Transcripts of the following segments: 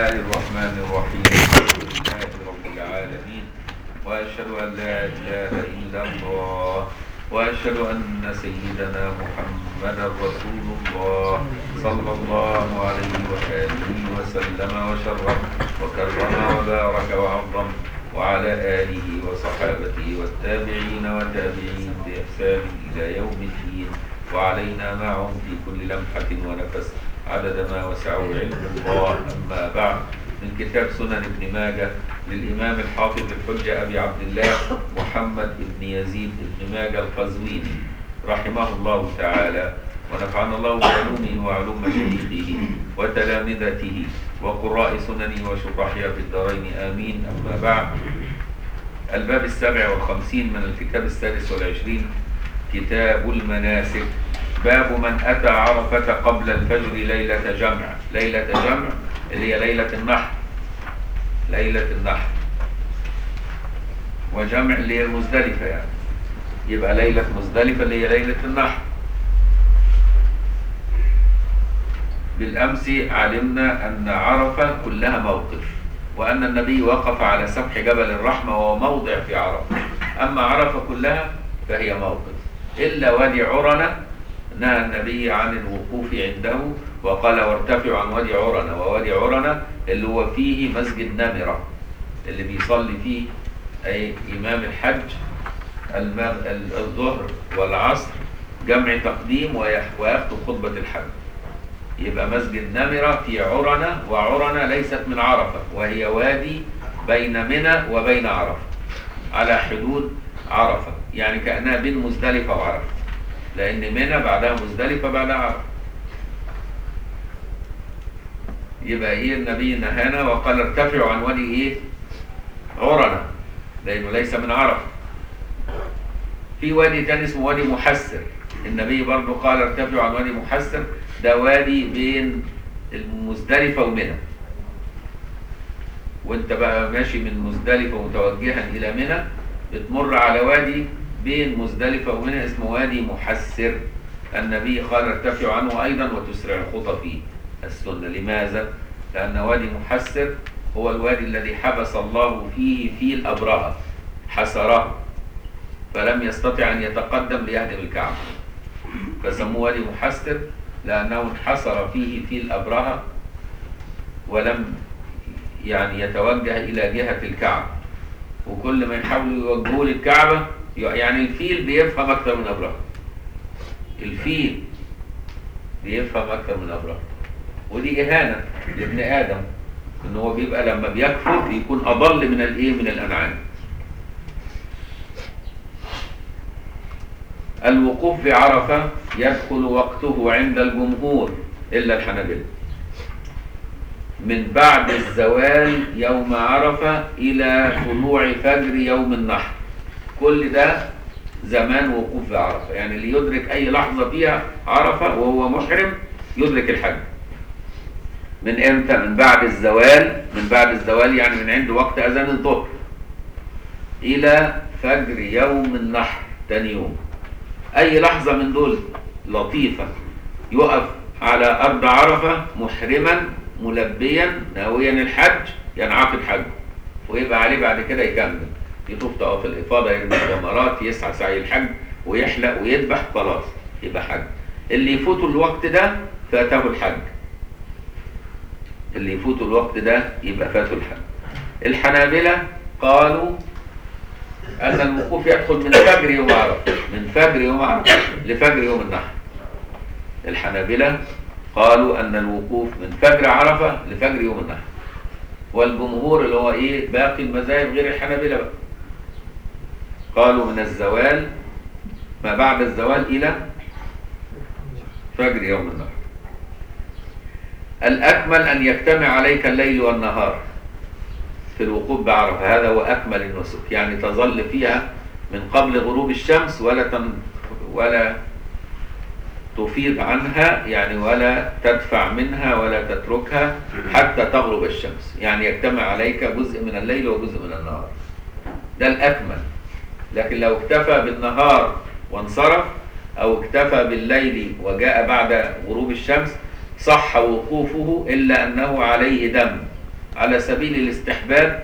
الله الرحمن الرحيم الحمد لله رب العالمين وأشهد أن لا إله إلا الله وأشهد أن سيدنا محمدا رسول الله صلى الله عليه وآله وسلم وشرف وكرم وبارك وعظم وعلى آله وصحابته والتابعين وتابعين بإحسان إلى يوم الدين وعلينا معهم في كل لمحة ونفس عدد ما وسعه علم الله أما بعد من كتاب سنن ابن ماجه للإمام الحافظ الحجة أبي عبد الله محمد بن يزيد بن ماجه القزويني رحمه الله تعالى ونفعنا الله بعلومه وعلوم مشايخه وتلامذته وقراء سننه وشرحها في الدارين آمين أما بعد الباب السابع والخمسين من الكتاب السادس والعشرين كتاب المناسك باب من أتى عرفة قبل الفجر ليلة جمع ليلة جمع اللي هي ليلة النحر ليلة النحر وجمع اللي هي المزدلفة يعني يبقى ليلة مزدلفة اللي هي ليلة النحر بالأمس علمنا أن عرفة كلها موقف وأن النبي وقف على سفح جبل الرحمة وهو موضع في عرفة أما عرفة كلها فهي موقف إلا وادي عرنة نهى النبي عن الوقوف عنده وقال وارتفعوا عن وادي عرنة ووادي عرنة اللي هو فيه مسجد نمرة اللي بيصلي فيه أي إمام الحج الظهر والعصر جمع تقديم ويخطب خطبة الحج يبقى مسجد نمرة في عرنة وعرنة ليست من عرفة وهي وادي بين منى وبين عرفة على حدود عرفة يعني كأنها بين مزدلفة وعرفة لأن منى بعدها مزدلفة بعدها عرفة يبقى إيه النبي نهانا وقال ارتفعوا عن وادي إيه عرنة لأنه ليس من عرفة في وادي تاني اسمه وادي محسر النبي برضه قال ارتفعوا عن وادي محسر ده وادي بين المزدلفة ومنى وانت بقى ماشي من مزدلفة متوجها إلى منى بتمر على وادي بين مزدلفة ومنى اسمه وادي محسر النبي قال ارتفعوا عنه أيضا وتسرع الخطى فيه السنة لماذا؟ لأن وادي محسر هو الوادي الذي حبس الله فيه في الأبرهة حسره فلم يستطع أن يتقدم ليهدم الكعبة فسموه وادي محسر لأنه انحصر فيه في الأبرهة ولم يعني يتوجه إلى جهة الكعبة وكل ما يحاولوا يوجهوه للكعبة يعني الفيل بيفهم أكثر من أبرهة الفيل بيفهم أكثر من أبرهة ودي إهانة لابن آدم إن هو بيبقى لما بيكفر بيكون أضل من الإيه من الأنعام الوقوف بعرفة يدخل وقته عند الجمهور إلا الحنابلة من بعد الزوال يوم عرفة إلى طلوع فجر يوم النحر كل ده زمان وقوف بعرفة يعني اللي يدرك أي لحظة فيها عرفة وهو محرم يدرك الحج من امتى من بعد الزوال من بعد الزوال يعني من عند وقت أذان الظهر إلى فجر يوم النحر تاني يوم أي لحظة من دول لطيفة يقف على أرض عرفة محرما ملبيا ناويا الحج ينعقد حجه ويبقى عليه بعد كده يكمل يطوف طواف الإفاضة يرمي الجمرات يسعى سعي الحج ويحلق ويذبح خلاص يبقى حج اللي يفوته الوقت ده فاته الحج اللي يفوته الوقت ده يبقى فاته الحج الحنابلة قالوا أن الوقوف يدخل من فجر يوم عرفة من فجر يوم عرفة لفجر يوم النحر الحنابلة قالوا أن الوقوف من فجر عرفة لفجر يوم النحر والجمهور اللي هو إيه باقي المذاهب غير الحنابلة بقى قالوا من الزوال ما بعد الزوال إلى فجر يوم النحر الأكمل أن يجتمع عليك الليل والنهار في الوقوف بعرفة هذا هو أكمل النسك يعني تظل فيها من قبل غروب الشمس ولا تن ولا تفيض عنها يعني ولا تدفع منها ولا تتركها حتى تغرب الشمس يعني يجتمع عليك جزء من الليل وجزء من النهار ده الأكمل لكن لو اكتفى بالنهار وانصرف أو اكتفى بالليل وجاء بعد غروب الشمس صح وقوفه إلا أنه عليه دم على سبيل الاستحباب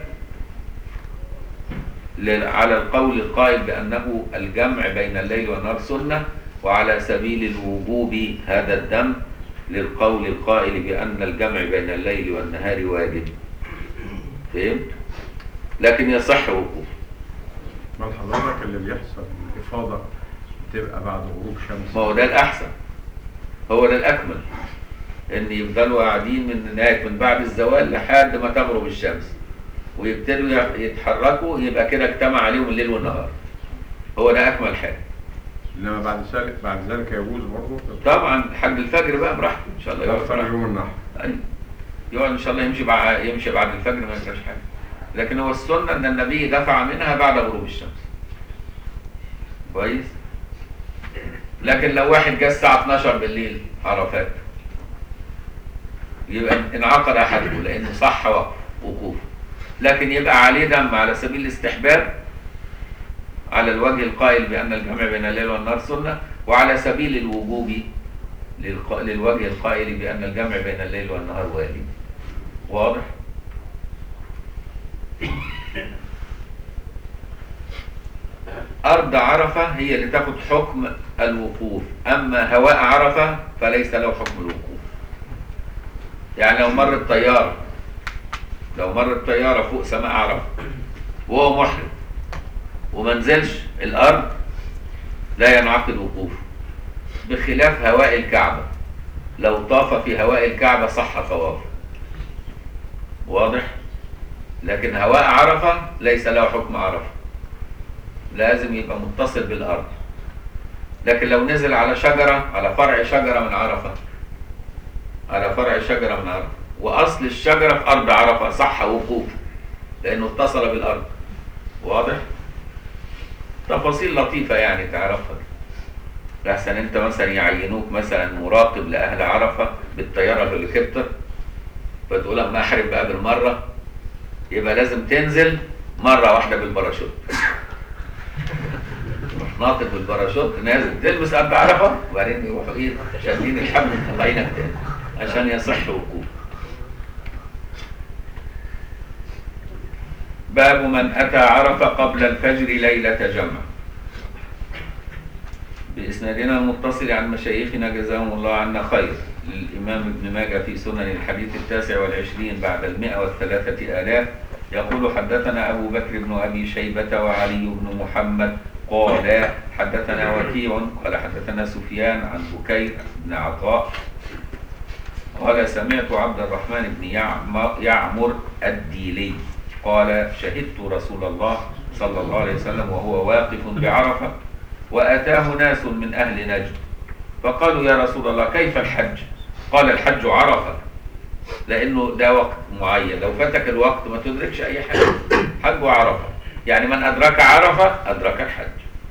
لل- على القول القائل بأنه الجمع بين الليل والنهار سنة وعلى سبيل الوجوب هذا الدم للقول القائل بأن الجمع بين الليل والنهار واجب فهمت؟ لكن يصح وقوف ما حضرتك اللي بيحصل الإفاضة بتبقى بعد غروب شمس ما هو ده الأحسن هو ده الأكمل إن يفضلوا قاعدين من هناك من بعد الزوال لحد ما تغرب الشمس ويبتدوا يح- يتحركوا يبقى كده اجتمع عليهم الليل والنهار هو ده أكمل حاجة إنما بعد ذلك بعد ذلك يجوز برضه طبعا لحد الفجر بقى براحته إن شاء الله يقعد أكثر براحته. يوم النحر أيوة. يقعد إن شاء الله يمشي بعد يمشي بعد الفجر ما يجراش حاجة لكن هو السنة إن النبي دفع منها بعد غروب الشمس كويس لكن لو واحد جه الساعة 12 بالليل عرفات يبقى انعقد أحده لأنه صح وقف وقوفه لكن يبقى عليه دم على سبيل الاستحباب على الوجه القائل بأن الجمع بين الليل والنهار سنة وعلى سبيل الوجوب للق- للوجه القائل بأن الجمع بين الليل والنهار واجب واضح؟ أرض عرفة هي اللي تاخد حكم الوقوف أما هواء عرفة فليس له حكم الوقوف يعني لو مرت طيارة لو مرت طيارة فوق سماء عرفة وهو محرم وما نزلش الأرض لا ينعقد وقوفه بخلاف هواء الكعبة لو طاف في هواء الكعبة صح طوافه واضح لكن هواء عرفة ليس له حكم عرفة لازم يبقى متصل بالأرض لكن لو نزل على شجرة على فرع شجرة من عرفة على فرع شجرة من عرفة وأصل الشجرة في أرض عرفة صح وقوفه لأنه اتصل بالأرض واضح؟ تفاصيل لطيفة يعني تعرفها لحسن انت مثلا يعينوك مثلا مراقب لأهل عرفة بالطيارة الهليكوبتر فتقول اما احرم بقى بالمرة يبقى لازم تنزل مرة واحدة بالباراشوت تروح ناطط بالباراشوت نازل تلبس قد عرفة وبعدين يروحوا ايه شادين الحبل مطلعينك تاني عشان يصح وقوف باب من أتى عرفة قبل الفجر ليلة جمع بإسنادنا المتصل عن مشايخنا جزاهم الله عنا خير للإمام ابن ماجه في سنن الحديث التاسع والعشرين بعد المئة والثلاثة آلاف يقول حدثنا أبو بكر بن أبي شيبة وعلي بن محمد قال حدثنا وكيع قال حدثنا سفيان عن بكير بن عطاء قال سمعت عبد الرحمن بن يعم- يعمر الديلي قال شهدت رسول الله صلى الله عليه وسلم وهو واقف بعرفة وأتاه ناس من أهل نجد فقالوا يا رسول الله كيف الحج قال الحج عرفة لأنه ده وقت معين لو فاتك الوقت ما تدركش أي حاجة حج عرفة يعني من أدرك عرفة أدرك الحج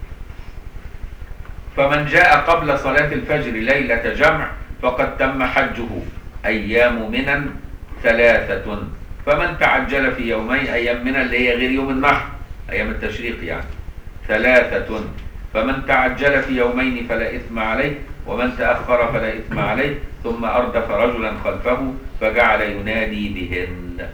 فمن جاء قبل صلاة الفجر ليلة جمع فقد تم حجه أيام منى ثلاثة فمن تعجل في يومين أيام منى اللي هي غير يوم النحر أيام التشريق يعني ثلاثة فمن تعجل في يومين فلا إثم عليه ومن تأخر فلا إثم عليه ثم أردف رجلا خلفه فجعل ينادي بهن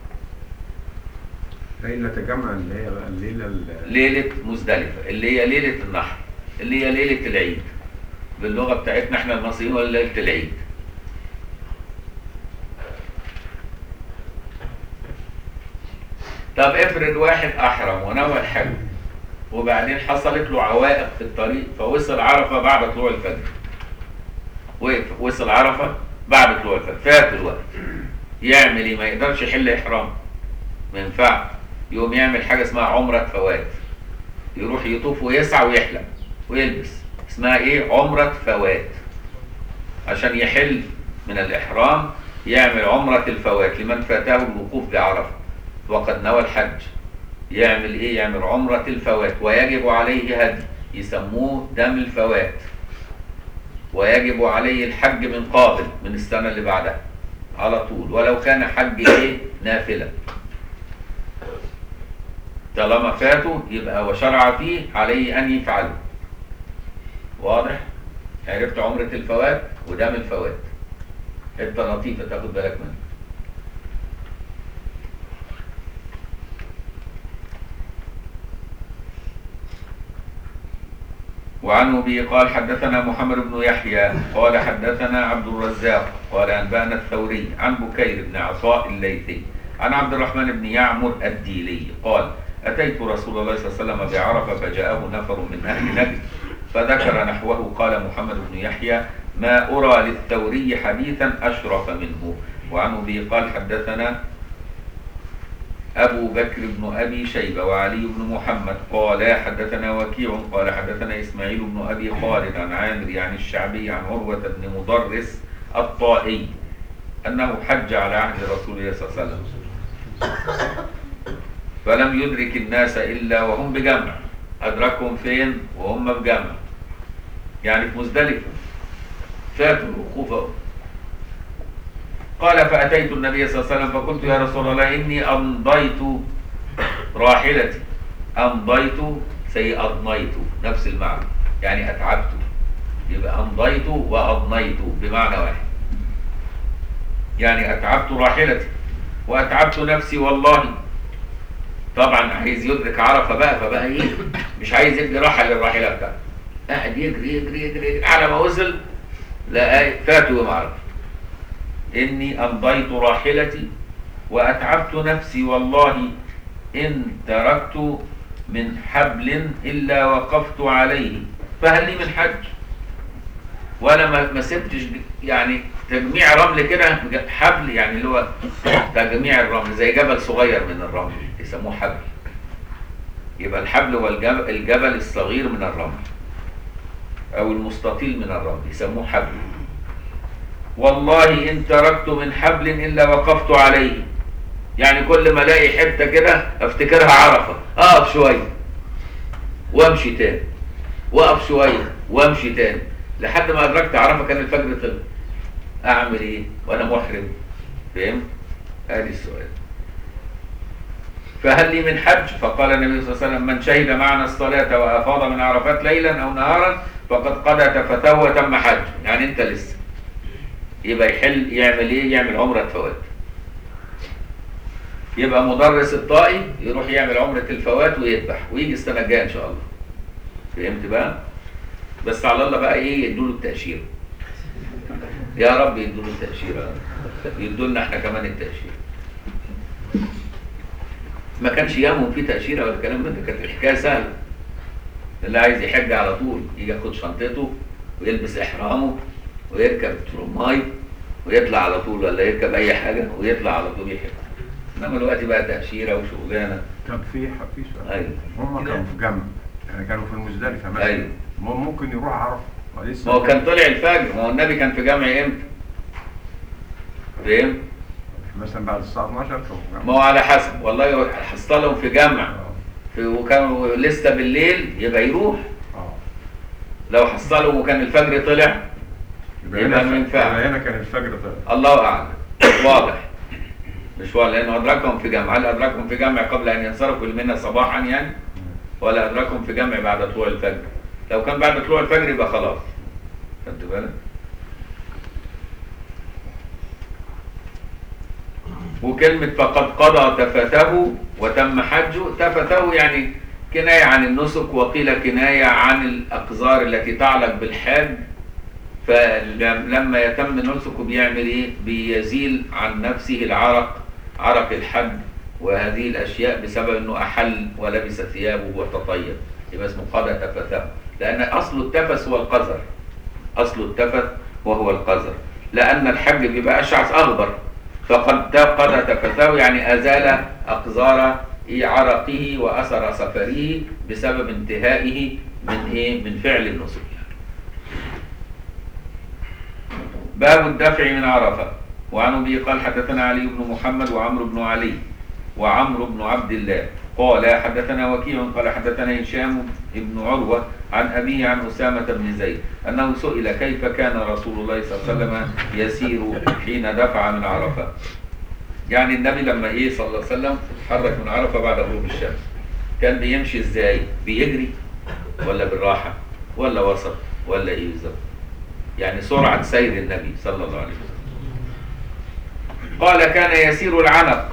ليلة جمع اللي هي بقى الليلة ال- ليلة مزدلفة اللي هي ليلة النحر اللي هي ليلة العيد باللغة بتاعتنا احنا المصريين ولا ليلة العيد طب افرض واحد أحرم ونوى الحج وبعدين حصلت له عوائق في الطريق فوصل عرفة بعد طلوع الفجر وقف وصل عرفة بعد طلوع الفجر فات الوقت يعمل ايه ما يقدرش يحل إحرام ما ينفعش يقوم يعمل حاجة اسمها عمرة فوات يروح يطوف ويسعى ويحلق ويلبس اسمها ايه عمرة فوات عشان يحل من الإحرام يعمل عمرة الفوات لمن فاته الوقوف بعرفة وقد نوى الحج يعمل ايه يعمل عمرة الفوات ويجب عليه هدي يسموه دم الفوات ويجب عليه الحج من قابل من السنة اللي بعدها على طول ولو كان حج ايه نافلة طالما فاته يبقى وشرع فيه عليه ان يفعله واضح عرفت عمرة الفوات ودم الفوات حته لطيفة تاخد بالك منها وعنه به قال حدثنا محمد بن يحيى قال حدثنا عبد الرزاق قال أنبأنا الثوري عن بكير بن عطاء الليثي عن عبد الرحمن بن يعمر الديلي قال أتيت رسول الله صلى الله عليه وسلم بعرفة فجاءه نفر من أهل نجد فذكر نحوه قال محمد بن يحيى ما أرى للثوري حديثا أشرف منه وعنه به قال حدثنا أبو بكر بن أبي شيبة وعلي بن محمد قال حدثنا وكيع قال حدثنا إسماعيل بن أبي خالد عن عامر يعني الشعبي عن عروة بن مضرس الطائي أنه حج على عهد رسول الله صلى الله عليه وسلم فلم يدرك الناس إلا وهم بجمع أدركهم فين وهم بجمع يعني في مزدلفة فاتوا الوقوف قال فأتيت النبي صلى الله عليه وسلم فقلت يا رسول الله إني أمضيت راحلتي أمضيت سي أضنيت نفس المعنى يعني أتعبت يبقى أمضيت وأضنيت بمعنى واحد يعني أتعبت راحلتي وأتعبت نفسي والله طبعا عايز يدرك عرفة بقى فبقى إيه مش عايز يدي راحة للراحلة بتاعته قاعد يجري يجري يجري, يجري على ما وصل لقى فاتوا بمعرفة إني أمضيت راحلتي وأتعبت نفسي والله إن تركت من حبل إلا وقفت عليه فهل لي من حج وأنا ما ما سبتش يعني تجميع رمل كده حبل يعني اللي هو تجميع الرمل زي جبل صغير من الرمل يسموه حبل يبقى الحبل هو الجبل, الجبل الصغير من الرمل أو المستطيل من الرمل يسموه حبل والله إن تركت من حبل إلا وقفت عليه يعني كل ما الاقي حته كده افتكرها عرفه اقف شويه وامشي تاني واقف شويه وامشي تاني لحد ما ادركت عرفه كان الفجر طلع اعمل ايه وانا محرم فهمت ادي السؤال فهل لي من حج فقال النبي صلى الله عليه وسلم من شهد معنا الصلاه وافاض من عرفات ليلا او نهارا فقد قضى تفته وتم حج يعني انت لسه يبقى يحل يعمل ايه يعمل عمره فوات يبقى مدرس الطائي يروح يعمل عمرة الفوات ويذبح ويجي السنة الجاية إن شاء الله فهمت بقى؟ بس على الله بقى إيه يدوا له التأشيرة يا رب يدوا له التأشيرة يدوا لنا إحنا كمان التأشيرة ما كانش يامهم في تأشيرة ولا الكلام ده كانت الحكاية سهلة اللي عايز يحج على طول يجي ياخد شنطته ويلبس إحرامه ويركب تروماي ويطلع على طول ولا يركب أي حاجة ويطلع على طول يحج انما دلوقتي بقى تأشيرة وشغلانة طب في في سؤال أيوة. هم كانوا في جنب يعني كانوا في المزدلفه مثلا أيوة. ما هو ممكن يروح عرفه ولسه ما هو كان طلع الفجر ما هو النبي كان في جامع امتى؟ فاهم؟ مثلا بعد الساعه 12 كانوا في ما جنب هو على حسب والله حصلهم في جامع اه في وكانوا لسه بالليل يبقى يروح اه لو حصلهم وكان الفجر طلع يبقى هنا ما ينفعش. يبقى هنا كان الفجر طلع الله اعلم مش واضح مش واضح لانه ادركهم في جمع هل ادركهم في جمع قبل ان ينصرفوا منها صباحا يعني ولا ادركهم في جمع بعد طلوع الفجر لو كان بعد طلوع الفجر يبقى خلاص خدت بالك وكلمة فقد قضى تفته وتم حجه تفته يعني كناية عن النسك وقيل كناية عن الأقذار التي تعلق بالحاج فلما يتم نسكه بيعمل ايه بيزيل عن نفسه العرق عرق الحج وهذه الاشياء بسبب انه احل ولبس ثيابه وتطيب يبقى اسمه قضى تفته لان اصل التفس هو القذر اصل التفت وهو القذر لان الحج بيبقى اشعث اغبر فقد قضى تفته يعني ازال اقذار إيه عرقه واثر سفره بسبب انتهائه من ايه من فعل النسك باب الدفع من عرفة وعن أبي قال حدثنا علي بن محمد وعمرو بن علي وعمرو بن عبد الله قال حدثنا وكيع قال حدثنا هشام بن عروة عن أبيه عن أسامة بن زيد أنه سئل كيف كان رسول الله صلى الله عليه وسلم يسير حين دفع من عرفة يعني النبي لما إيه صلى الله عليه وسلم اتحرك من عرفة بعد غروب الشمس كان بيمشي إزاي بيجري ولا بالراحة ولا وسط ولا إيه بالظبط يعني سرعة سير النبي صلى الله عليه وسلم قال كان يسير العنق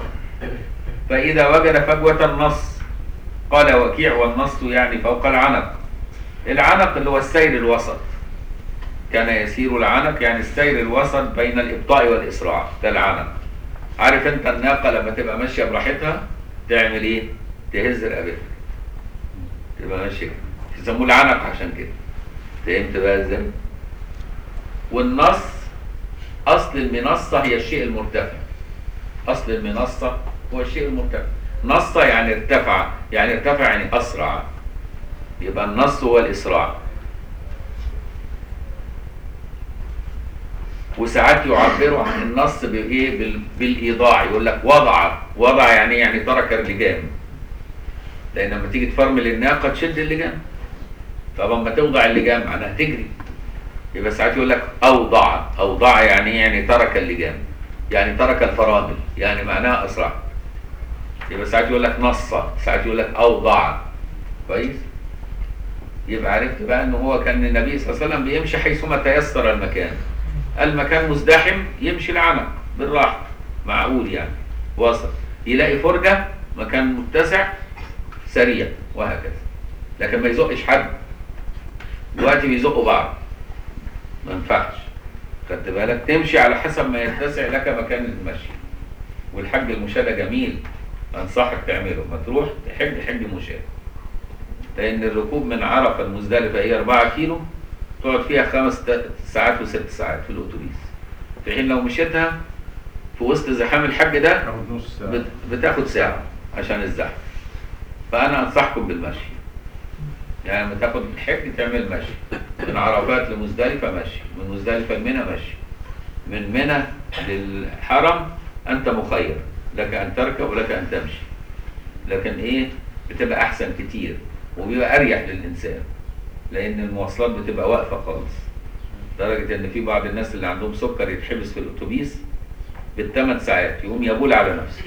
فإذا وجد فجوة النص قال وكيع والنص يعني فوق العنق العنق اللي هو السير الوسط كان يسير العنق يعني السير الوسط بين الابطاء والاسراع ده العنق عارف انت الناقه لما تبقى ماشيه براحتها تعمل ايه تهز رقبتها تبقى ماشيه كده. يسموه العنق عشان كده فهمت بقى ازاي والنص اصل المنصه هي الشيء المرتفع اصل المنصه هو الشيء المرتفع نص يعني ارتفع يعني ارتفع يعني اسرع يبقى النص هو الاسراع وساعات يعبروا عن النص بايه بال- بالايضاع يقول لك وضع وضع يعني يعني ترك اللجام لان لما تيجي تفرمل الناقه تشد اللجام طب اما توضع اللجام معناها تجري يبقى ساعات يقول لك اوضع اوضع يعني إيه؟ يعني ترك اللجام يعني ترك الفرامل يعني معناها اسرع يبقى ساعات يقول لك نص ساعات يقول لك اوضع كويس يبقى عرفت بقى ان هو كان النبي صلى الله عليه وسلم بيمشي حيثما تيسر المكان المكان مزدحم يمشي العنق بالراحه معقول يعني وسط يلاقي فرجه مكان متسع سريع وهكذا لكن ما يزقش حد دلوقتي بيزقوا بعض ما ينفعش خدت بالك تمشي على حسب ما يتسع لك مكان المشي والحج المشاة ده جميل انصحك تعمله ما تروح تحج حج مشاة لان الركوب من عرفه المزدلفه هي 4 كيلو تقعد فيها خمس ت- ساعات وست ساعات في الاتوبيس في حين لو مشيتها في وسط زحام الحج ده او نص ساعة. بت- بتاخد ساعة عشان الزحمة فأنا أنصحكم بالمشي يعني لما تاخد الحج تعمل مشي من عرفات لمزدلفة مشي من مزدلفة لمنى مشي من منى للحرم أنت مخير لك أن تركب ولك أن تمشي لكن إيه بتبقى أحسن كتير وبيبقى أريح للإنسان لأن المواصلات بتبقى واقفة خالص لدرجة إن في بعض الناس اللي عندهم سكر يتحبس في الأتوبيس بالثمان ساعات يقوم يبول على نفسه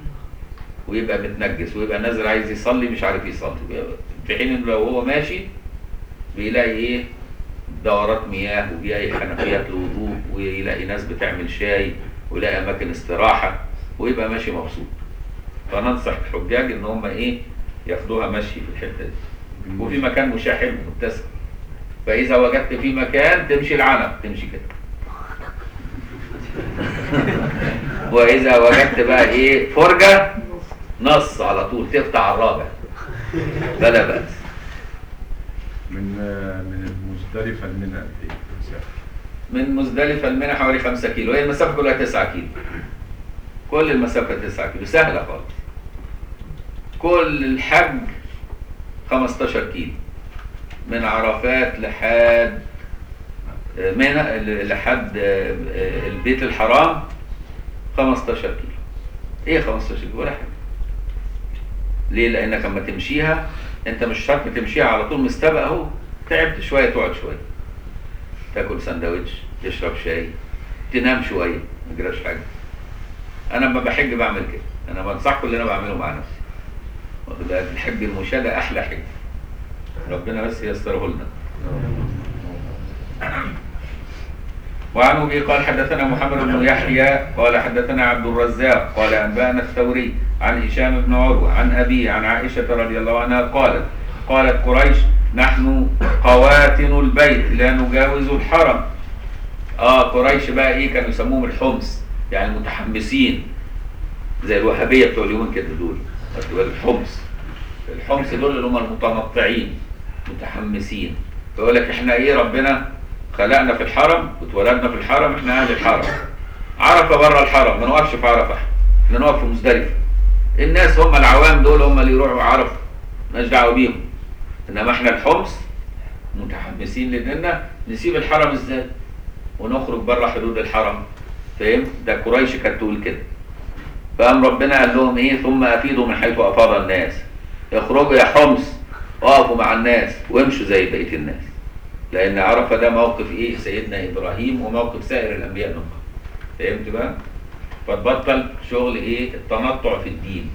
ويبقى متنجس ويبقى نازل عايز يصلي مش عارف يصلي في حين انه لو هو ماشي بيلاقي ايه دورات مياه وبيلاقي حنفيات للوضوء ويلاقي ناس بتعمل شاي ويلاقي اماكن استراحه ويبقى ماشي مبسوط فننصح الحجاج ان هم ايه ياخدوها مشي في الحته دي وفي مكان مشاة حلو متسع فاذا وجدت في مكان تمشي العنب تمشي كده واذا وجدت بقى ايه فرجه نص على طول تفتح على الرابع فلا باس من آه، من المزدلفة لمنى قد ايه؟ مسافة. من مزدلفه لمنى حوالي 5 كيلو هي المسافه كلها 9 كيلو كل المسافه 9 كيلو سهله خالص كل الحج 15 كيلو من عرفات لحد منى لحد البيت الحرام 15 كيلو ايه 15 كيلو ولا حاجه ليه لانك لما تمشيها انت مش شرط تمشيها على طول مستبق اهو تعبت شويه تقعد شويه تاكل سندوتش تشرب شاي تنام شويه ما يجراش حاجه انا لما بحج بعمل كده انا بنصحكم اللي انا بعمله مع نفسي واخد بالك الحج المشاة احلى حج ربنا بس ييسره لنا وعن ابي قال حدثنا محمد بن يحيى قال حدثنا عبد الرزاق قال انبانا الثوري عن هشام بن عروه عن ابي عن عائشه رضي الله عنها قالت قالت قريش نحن قواتن البيت لا نجاوز الحرم اه قريش بقى ايه كانوا يسموهم الحمص يعني المتحمسين زي الوهابيه بتوع اليومين كده دول واخد بالك؟ الحمص الحمص دول اللي هم المتنطعين متحمسين فيقول لك احنا ايه ربنا خلقنا في الحرم واتولدنا في الحرم احنا اهل الحرم عرفه بره الحرم ما نقفش في عرفه احنا نقف في مزدلفه الناس هم العوام دول هم اللي يروحوا عرفه مالناش دعوه بيهم انما احنا الحمص متحمسين لاننا نسيب الحرم ازاي ونخرج بره حدود الحرم فاهم ده قريش كانت تقول كده فقام ربنا قال لهم ايه ثم افيضوا من حيث افاض الناس اخرجوا يا حمص وقفوا مع الناس وامشوا زي بقيه الناس لان عرفه ده موقف ايه سيدنا ابراهيم وموقف سائر الانبياء من قبل فهمت بقى فتبطل شغل ايه التنطع في الدين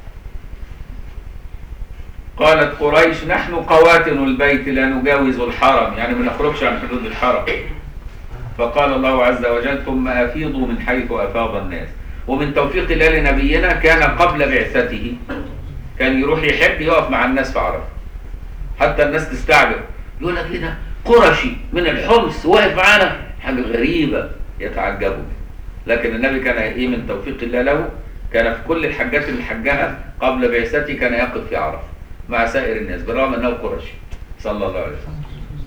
قالت قريش نحن قواتن البيت لا نجاوز الحرم يعني ما نخرجش عن حدود الحرم فقال الله عز وجل ثم افيضوا من حيث افاض الناس ومن توفيق الله لنبينا كان قبل بعثته كان يروح يحب يقف مع الناس في عرفه حتى الناس تستعجب يقول لك ايه ده قرشي من الحمص واقف معانا حاجه غريبه يتعجبوا لكن النبي كان ايه من توفيق الله له كان في كل الحجات اللي حجها قبل بعثته كان يقف في عرفه مع سائر الناس بالرغم انه قرشي صلى الله عليه وسلم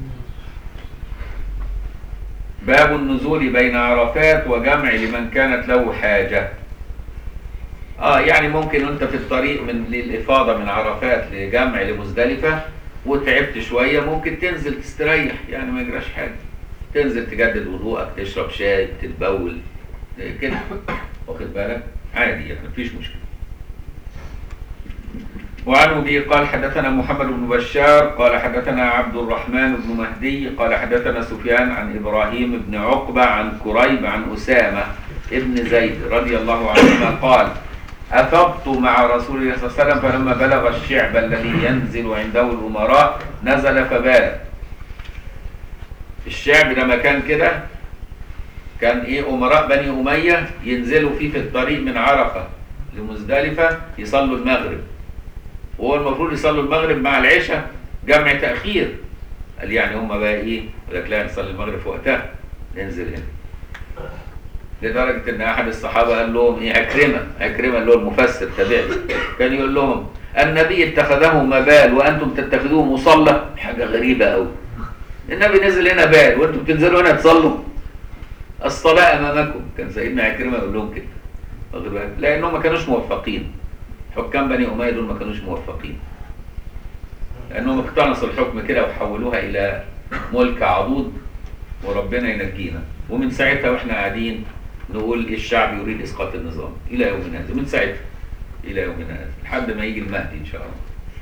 باب النزول بين عرفات وجمع لمن كانت له حاجة اه يعني ممكن وانت في الطريق من للإفاضة من عرفات لجمع لمزدلفة وتعبت شوية ممكن تنزل تستريح يعني ما يجراش حاجة تنزل تجدد وضوءك تشرب شاي تتبول إيه كده واخد بالك عادي يعني مفيش مشكلة وعن ابي قال حدثنا محمد بن بشار قال حدثنا عبد الرحمن بن مهدي قال حدثنا سفيان عن ابراهيم بن عقبه عن كريب عن اسامه ابن زيد رضي الله عنهما قال افضت مع رسول الله صلى الله عليه وسلم فلما بلغ الشعب الذي ينزل عنده الامراء نزل فبال الشعب ده مكان كده كان ايه امراء بني اميه ينزلوا فيه في الطريق من عرفه لمزدلفه يصلوا المغرب وهو المفروض يصلوا المغرب مع العشاء جمع تأخير قال يعني هم بقى ايه يقول لك لا نصلي المغرب في وقتها ننزل هنا لدرجة ان احد الصحابة قال لهم ايه عكرمة عكرمة اللي هو المفسر تابعي كان يقول لهم النبي اتخذه مبال وانتم تتخذوه مصلى حاجة غريبة قوي النبي نزل هنا بال وانتم بتنزلوا هنا تصلوا الصلاة امامكم كان سيدنا عكرمة يقول لهم كده واخد بالك لانهم ما كانوش موفقين حكام بني أمية دول ما كانوش موفقين لأنهم اقتنصوا الحكم كده وحولوها إلى ملك عضوض وربنا ينجينا ومن ساعتها واحنا قاعدين نقول الشعب يريد إسقاط النظام إلى يومنا هذا من ساعتها إلى يومنا هذا لحد ما يجي المهدي إن شاء الله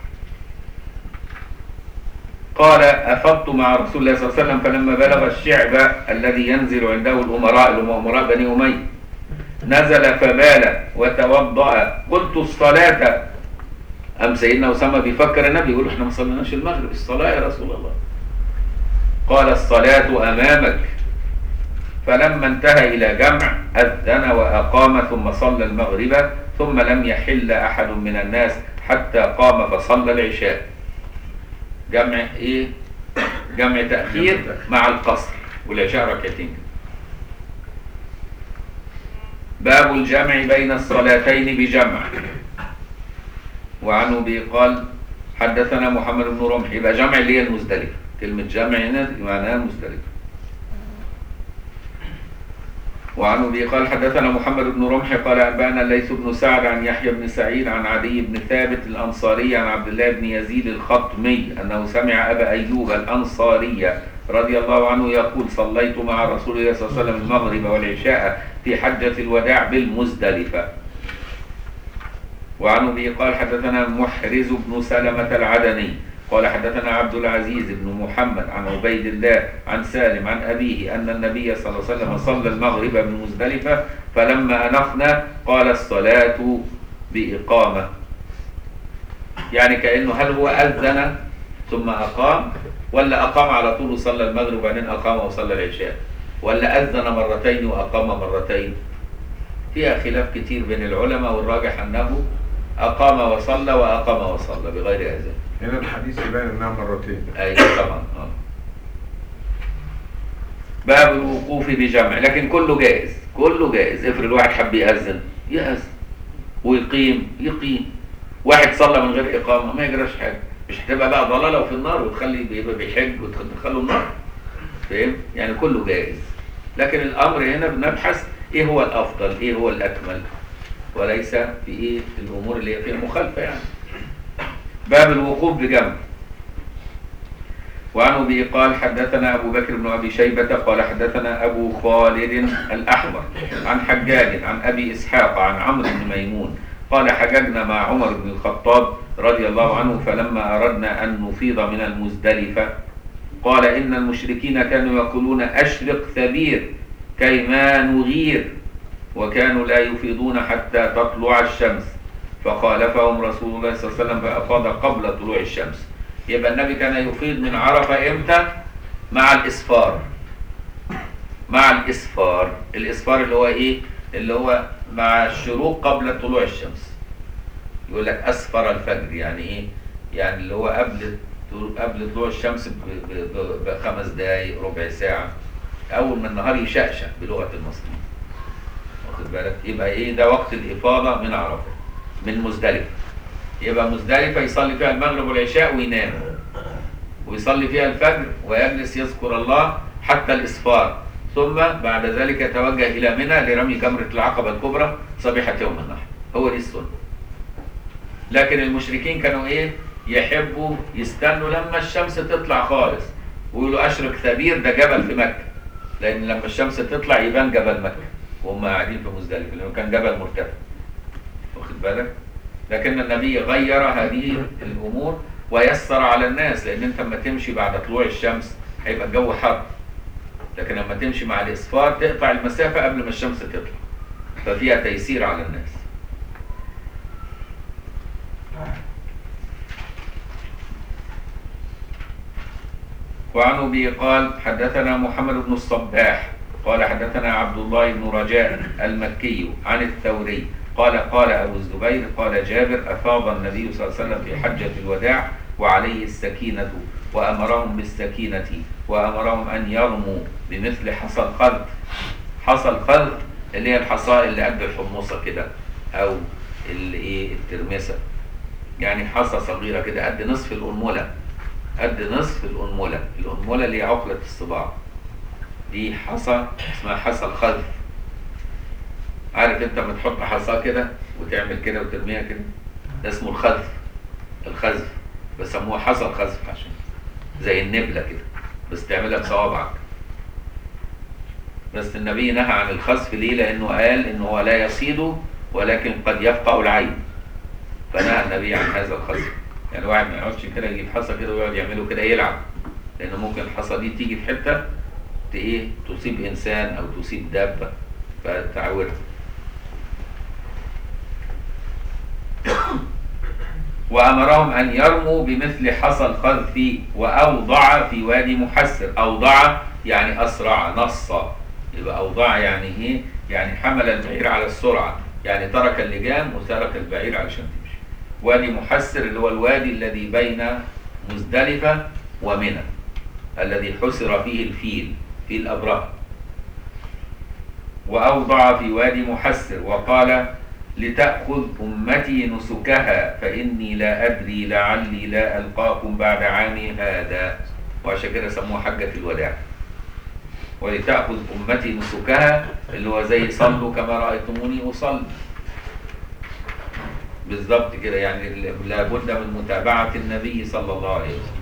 قال أفضت مع رسول الله صلى الله عليه وسلم فلما بلغ الشعب الذي ينزل عنده الأمراء اللي هم أمراء بني أمية نزل فبال وتوضأ قلت الصلاة أم سيدنا أسامة بيفكر النبي يقول احنا ما صليناش المغرب الصلاة يا رسول الله قال الصلاة أمامك فلما انتهى إلى جمع أذن وأقام ثم صلى المغرب ثم لم يحل أحد من الناس حتى قام فصلى العشاء جمع إيه؟ جمع تأخير مع القصر والعشاء ركعتين باب الجمع بين الصلاتين بجمع وعنه به قال حدثنا محمد بن رمح يبقى جمع اللي هي المزدلفة كلمة جمع هنا معناها المزدلفة وعنه به قال حدثنا محمد بن رمح قال أنبأنا الليث بن سعد عن يحيى بن سعيد عن عدي بن ثابت الأنصاري عن عبد الله بن يزيد الخطمي أنه سمع أبا أيوب الأنصاري رضي الله عنه يقول صليت مع رسول الله صلى الله عليه وسلم المغرب والعشاء في حجة الوداع بالمزدلفة وعنه به قال حدثنا محرز بن سلمة العدني قال حدثنا عبد العزيز بن محمد عن عبيد الله عن سالم عن أبيه أن النبي صلى الله عليه وسلم صلى المغرب بمزدلفة فلما أنفنا قال الصلاة بإقامة يعني كأنه هل هو أذن ثم أقام ولا أقام على طول وصلى المغرب وبعدين أقام وصلى العشاء ولا أذن مرتين وأقام مرتين فيها خلاف كتير بين العلماء والراجح أنه أقام وصلى وأقام وصلى بغير أذان هنا الحديث يبان انها مرتين ايوه طبعا اه باب الوقوف بجمع لكن كله جائز كله جائز افرض واحد حب يأذن يأذن ويقيم يقيم واحد صلى من غير إقامة ما يجراش حاجة مش هتبقى بقى ضلالة وفي النار وتخلي بيبقى بيحج وتدخله النار فاهم يعني كله جائز لكن الأمر هنا بنبحث إيه هو الأفضل إيه هو الأكمل وليس في إيه الأمور اللي هي فيها مخالفة يعني باب الوقوف بجنب وعن ابي قال حدثنا ابو بكر بن ابي شيبه قال حدثنا ابو خالد الاحمر عن حجاج عن ابي اسحاق عن عمرو بن ميمون قال حججنا مع عمر بن الخطاب رضي الله عنه فلما اردنا ان نفيض من المزدلفه قال ان المشركين كانوا يقولون اشرق ثبير كيما نغير وكانوا لا يفيضون حتى تطلع الشمس فخالفهم رسول الله صلى الله عليه وسلم فأفاض قبل طلوع الشمس يبقى النبي كان يفيض من عرفة امتى مع الإسفار مع الإسفار الإسفار اللي هو إيه اللي هو مع الشروق قبل طلوع الشمس يقول لك أسفر الفجر يعني إيه يعني اللي هو قبل تقول قبل طلوع الشمس ب- ب- ب- بخمس دقايق ربع ساعة أول ما النهار يشقشق بلغة المصريين واخد بالك يبقى إيه ده وقت الإفاضة من عرفة من مزدلفة يبقى مزدلفة يصلي فيها المغرب والعشاء وينام ويصلي فيها الفجر ويجلس يذكر الله حتى الإسفار ثم بعد ذلك يتوجه إلى منى لرمي جمرة العقبة الكبرى صبيحة يوم النحر هو دي السنة لكن المشركين كانوا ايه يحبوا يستنوا لما الشمس تطلع خالص ويقولوا اشرق ثبير ده جبل في مكة لان لما الشمس تطلع يبان جبل مكة وهم قاعدين في مزدلفة لانه كان جبل مرتفع واخد بالك لكن النبي غير هذه الامور ويسر على الناس لان انت لما تمشي بعد طلوع الشمس هيبقى الجو حر لكن لما تمشي مع الاصفار تقطع المسافة قبل ما الشمس تطلع ففيها تيسير على الناس وعن ابي قال حدثنا محمد بن الصباح قال حدثنا عبد الله بن رجاء المكي عن الثوري قال قال ابو الزبير قال جابر افاض النبي صلى الله عليه وسلم في حجه الوداع وعليه السكينه وامرهم بالسكينه وامرهم ان يرموا بمثل حصى الخلق حصى الخلق اللي هي الحصى اللي قد الحمصه كده او اللي ايه الترمسه يعني حصى صغيره كده قد نصف الانمله قد نصف الأنملة الأنملة اللي هي عقلة الصباع دي حصى اسمها حصى الخذف عارف انت لما تحط حصى كده وتعمل كده وترميها كده ده اسمه الخذف الخذف بسموه حصى الخذف عشان زي النبلة كده بس تعملها بصوابعك بس النبي نهى عن الخذف ليه لأنه قال إنه هو لا يصيد ولكن قد يفقع العين فنهى النبي عن هذا الخذف يعني واحد ما يقعدش كده يجيب حصى كده ويقعد يعمله كده يلعب لأنه ممكن الحصى دي تيجي في حتة ت- ايه تصيب إنسان أو تصيب دابة فتعورها وأمرهم أن يرموا بمثل حصى القذف وأوضع في وادي محسر أوضع يعني أسرع نص يبقى أوضع يعني إيه؟ يعني حمل البعير على السرعة يعني ترك اللجام وترك البعير علشان تمشي وادي محسر اللي هو الوادي الذي بين مزدلفة ومنى الذي حسر فيه الفيل في الأبرهة وأوضع في وادي محسر وقال لتأخذ أمتي نسكها فإني لا أدري لعلي لا ألقاكم بعد عامي هذا وعشان كده سموها حجة الوداع ولتأخذ أمتي نسكها اللي هو زي صلوا كما رأيتموني أصلي بالظبط كده يعني لابد من متابعة النبي صلى الله عليه وسلم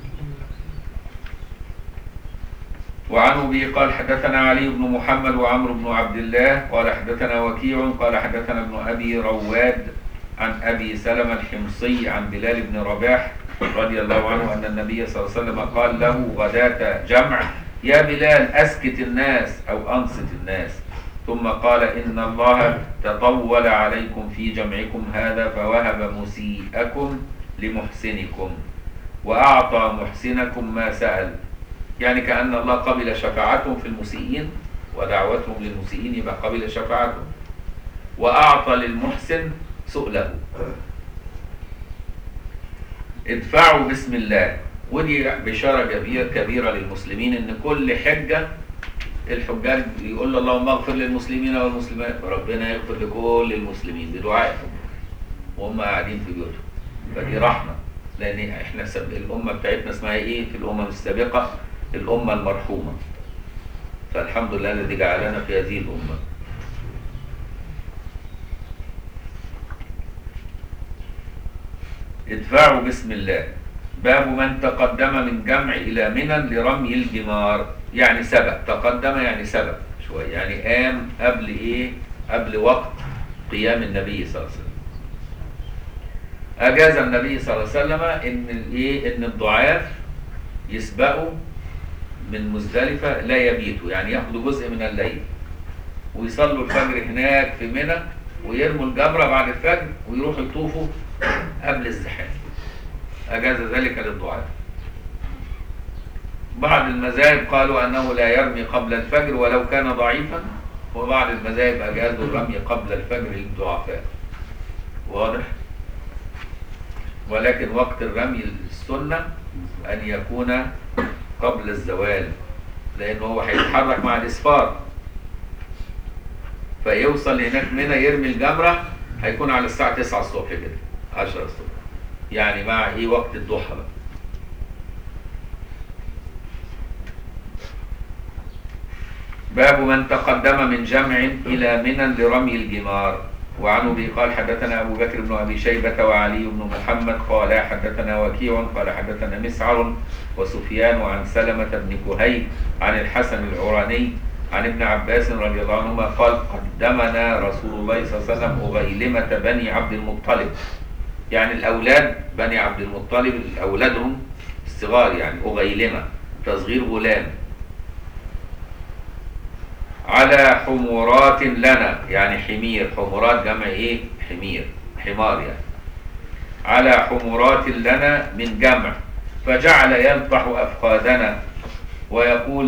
وعن ابي قال حدثنا علي بن محمد وعمرو بن عبد الله قال حدثنا وكيع قال حدثنا ابن ابي رواد عن ابي سلمة الحمصي عن بلال بن رباح رضي الله عنه ان النبي صلى الله عليه وسلم قال له غداة جمع يا بلال اسكت الناس او انصت الناس ثم قال ان الله تطول عليكم في جمعكم هذا فوهب مسيئكم لمحسنكم واعطى محسنكم ما سال يعني كأن الله قبل شفاعتهم في المسيئين ودعوتهم للمسيئين يبقى قبل شفاعتهم وأعطى للمحسن سؤله ادفعوا بسم الله ودي بشارة كبيرة كبيرة للمسلمين ان كل حجة الحجاج يقول له اللهم اغفر للمسلمين والمسلمات وربنا يغفر لكل المسلمين بدعائهم وهم قاعدين في بيوتهم فدي رحمة لان احنا سب... الامة بتاعتنا اسمها ايه في الامم السابقة الامة المرحومة فالحمد لله الذي جعلنا في هذه الامة ادفعوا بسم الله باب من تقدم من جمع إلى منى لرمي الجمار يعني سبق تقدم يعني سبق شوية يعني قام قبل إيه قبل وقت قيام النبي صلى الله عليه وسلم أجاز النبي صلى الله عليه وسلم إن الإيه إن الضعاف يسبقوا من مزدلفة لا يبيتوا يعني ياخدوا جزء من الليل ويصلوا الفجر هناك في منى ويرموا الجمرة بعد الفجر ويروحوا يطوفوا قبل الزحام أجاز ذلك للضعاف بعض المذاهب قالوا أنه لا يرمي قبل الفجر ولو كان ضعيفا وبعض المذاهب أجازوا الرمي قبل الفجر للضعفاء واضح ولكن وقت الرمي السنة أن يكون قبل الزوال لأنه هو هيتحرك مع الإسفار فيوصل هناك منى يرمي الجمرة هيكون على الساعة 9 الصبح كده 10 الصبح يعني مع إيه وقت الضحى بقى باب من تقدم من جمع إلى منى لرمي الجمار وعن أبي قال حدثنا أبو بكر بن أبي شيبة وعلي بن محمد قال حدثنا وكيع قال حدثنا مسعر وسفيان عن سلمة بن كهيل عن الحسن العراني عن ابن عباس رضي الله عنهما قال قدمنا رسول الله صلى الله عليه وسلم أغيلمة بني عبد المطلب يعني الأولاد بني عبد المطلب أولادهم الصغار يعني أغيلمة تصغير غلام على حمرات لنا يعني حمير حمرات جمع ايه حمير حمار يعني على حمرات لنا من جمع فجعل يلطح افخاذنا ويقول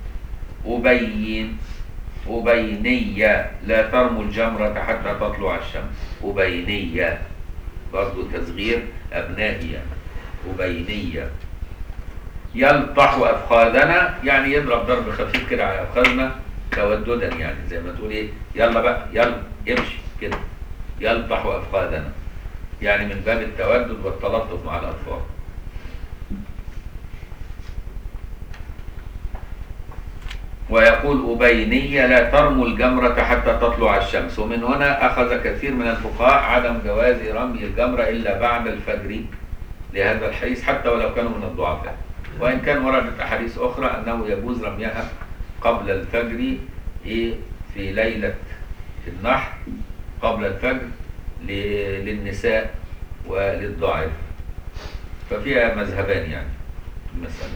أبين أبينية لا ترموا الجمرة حتى تطلع الشمس أبينية برضو تصغير أبنائي يعني أبينية يلطح أفخاذنا يعني يضرب ضرب خفيف كده على أفخاذنا توددا يعني زي ما تقول ايه يلا بقى يلا امشي كده يلطح افخاذنا يعني من باب التودد والتلطف مع الاطفال ويقول أبينية لا ترموا الجمرة حتى تطلع الشمس ومن هنا أخذ كثير من الفقهاء عدم جواز رمي الجمرة إلا بعد الفجر لهذا الحديث حتى ولو كانوا من الضعفاء وإن كان وردت أحاديث أخرى أنه يجوز رميها قبل الفجر إيه في ليلة النحر قبل الفجر ل- للنساء وللضعيف ففيها مذهبان يعني المسألة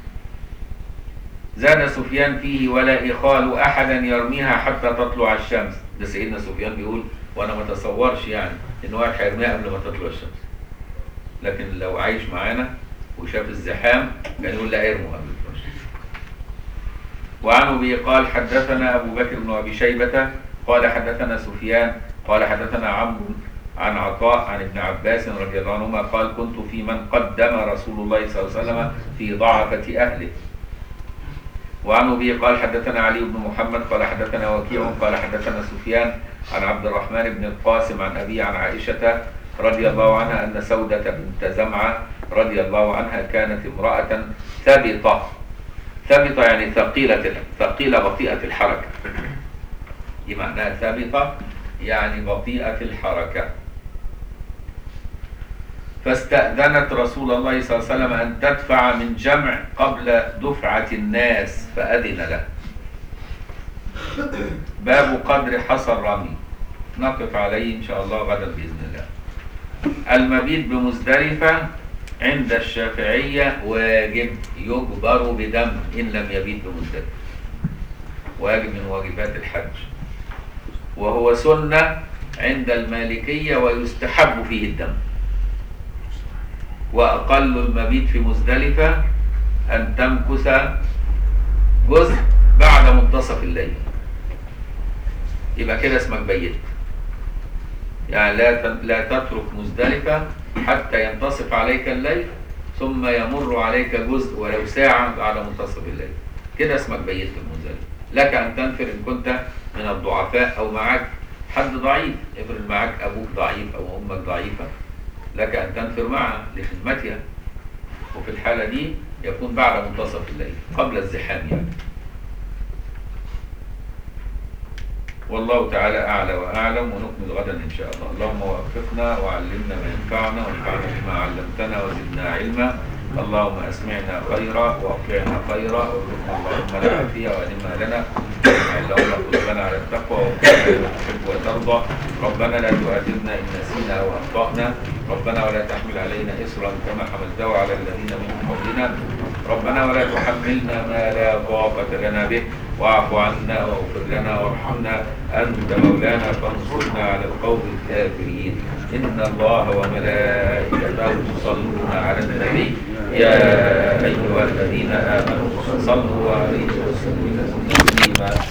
زاد سفيان فيه ولا إخال أحدا يرميها حتى تطلع الشمس ده سيدنا سفيان بيقول وأنا ما تصورش يعني إن واحد هيرميها قبل ما تطلع الشمس لكن لو عايش معانا وشاف الزحام كان يقول لا ارموا قبل تطلع الشمس وعن ابي قال حدثنا ابو بكر بن ابي شيبه قال حدثنا سفيان قال حدثنا عمرو عن عطاء عن ابن عباس رضي الله عنهما قال كنت في من قدم رسول الله صلى الله عليه وسلم في ضعفة أهله وعن ابي قال حدثنا علي بن محمد قال حدثنا وكيع قال حدثنا سفيان عن عبد الرحمن بن القاسم عن ابي عن عائشه رضي الله عنها ان سوده بنت زمعه رضي الله عنها كانت امراه ثبطه ثابطة يعني ثقيلة ثقيلة بطيئة الحركة دي معناها ثابطة يعني بطيئة الحركة فاستأذنت رسول الله صلى الله عليه وسلم أن تدفع من جمع قبل دفعة الناس فأذن له باب قدر حصى الرمي نقف عليه إن شاء الله غدا بإذن الله المبيت بمزدلفة عند الشافعية واجب يجبر بدم إن لم يبيت بمزدلفة واجب من واجبات الحج وهو سنة عند المالكية ويستحب فيه الدم وأقل المبيت في مزدلفة أن تمكث جزء بعد منتصف الليل يبقى كده اسمك بيت يعني لا ت- لا تترك مزدلفة حتى ينتصف عليك الليل ثم يمر عليك جزء ولو ساعة بعد منتصف الليل كده اسمك بيت في المزدلفة لك أن تنفر إن كنت من الضعفاء أو معك حد ضعيف افرض معك أبوك ضعيف أو أمك ضعيفة لك أن تنفر معها لخدمتها وفي الحالة دي يكون بعد منتصف الليل قبل الزحام يعني والله تعالى أعلى وأعلم ونكمل غدا إن شاء الله اللهم وفقنا وعلمنا ما ينفعنا وانفعنا بما علمتنا وزدنا علما اللهم أسمعنا خيرا وأطيعنا خيرا وارزقنا اللهم العافية وألمها لنا اللهم قلوبنا على التقوى وقنا لما تحب وترضى ربنا لا تؤاخذنا إن نسينا أو أخطأنا ربنا ولا تحمل علينا إصرا كما حملته على الذين من قبلنا ربنا ولا تحملنا ما لا طاقة لنا به واعف عنا واغفر لنا وارحمنا أنت مولانا فانصرنا على القوم الكافرين إن الله وملائكته يصلون على النبي يا أيها الذين آمنوا صلوا عليه وسلموا تسليما